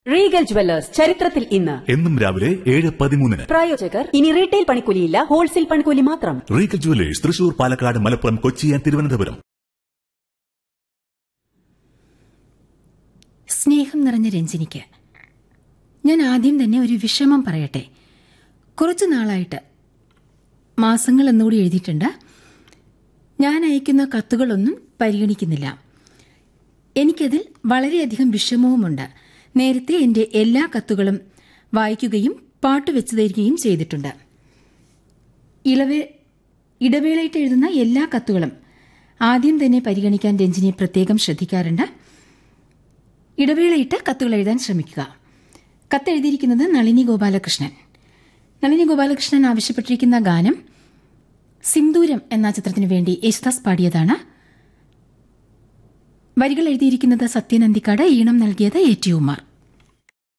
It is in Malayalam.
റീഗൽ ജുവല്ലേഴ്സ് ചരിത്രത്തിൽ ഇന്ന് എന്നും രാവിലെ ഏഴ് പതിമൂന്നിന് പ്രായോജകർ ഇനി റീറ്റെയിൽ പണിക്കൂലിയില്ല ഹോൾസെയിൽ പണിക്കൂലി മാത്രം Regal jewellers Thrissur Palakkad Malappuram Kochi and Thiruvananthapuram സ്നേഹം നിറഞ്ഞ രഞ്ജിനിക്ക് ഞാൻ ആദ്യം തന്നെ ഒരു വിഷമം പറയട്ടെ കുറച്ചു നാളായിട്ട് മാസങ്ങൾ എന്നുകൂടി എഴുതിയിട്ടുണ്ട് ഞാൻ അയക്കുന്ന കത്തുകളൊന്നും പരിഗണിക്കുന്നില്ല എനിക്കതിൽ വളരെയധികം വിഷമവുമുണ്ട് നേരത്തെ എൻ്റെ എല്ലാ കത്തുകളും വായിക്കുകയും പാട്ടുവെച്ചു തരികയും ചെയ്തിട്ടുണ്ട് ഇളവേ ഇടവേളയിട്ട് എഴുതുന്ന എല്ലാ കത്തുകളും ആദ്യം തന്നെ പരിഗണിക്കാൻ രഞ്ജിനി പ്രത്യേകം ശ്രദ്ധിക്കാറുണ്ട് ഇടവേളയിട്ട് കത്തുകൾ എഴുതാൻ ശ്രമിക്കുക കത്തെഴുതിയിരിക്കുന്നത് നളിനി ഗോപാലകൃഷ്ണൻ നളിനി ഗോപാലകൃഷ്ണൻ ആവശ്യപ്പെട്ടിരിക്കുന്ന ഗാനം സിന്ദൂരം എന്ന ചിത്രത്തിനു വേണ്ടി യേശുദാസ് പാടിയതാണ് വരികൾ എഴുതിയിരിക്കുന്നത് സത്യനന്ദിക്കാട് ഈണം നൽകിയത് എ ടി ഉമാർ